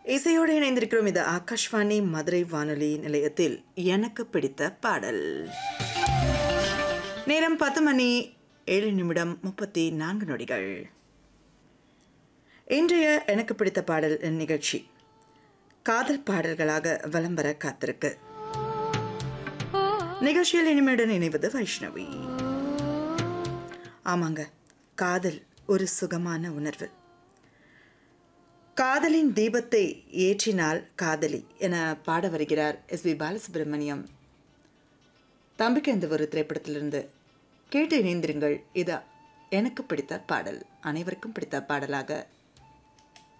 இசையோடு இணைந்திருக்கிறோம் இது ஆகாஷ்வாணி மதுரை வானொலி நிலையத்தில் எனக்கு பிடித்த பாடல் நேரம் பத்து மணி ஏழு நிமிடம் முப்பத்தி நான்கு நொடிகள் இன்றைய எனக்கு பிடித்த பாடல் நிகழ்ச்சி காதல் பாடல்களாக வலம் வர காத்திருக்கு நிகழ்ச்சியில் இனிமையுடன் இணைவது வைஷ்ணவி ஆமாங்க காதல் ஒரு சுகமான உணர்வு காதலின் தீபத்தை ஏற்றினால் காதலி என பாட வருகிறார் எஸ் பி பாலசுப்ரமணியம் தம்பிக்கு இந்த ஒரு திரைப்படத்திலிருந்து கேட்டு இணைந்திருங்கள் இது எனக்கு பிடித்த பாடல் அனைவருக்கும் பிடித்த பாடலாக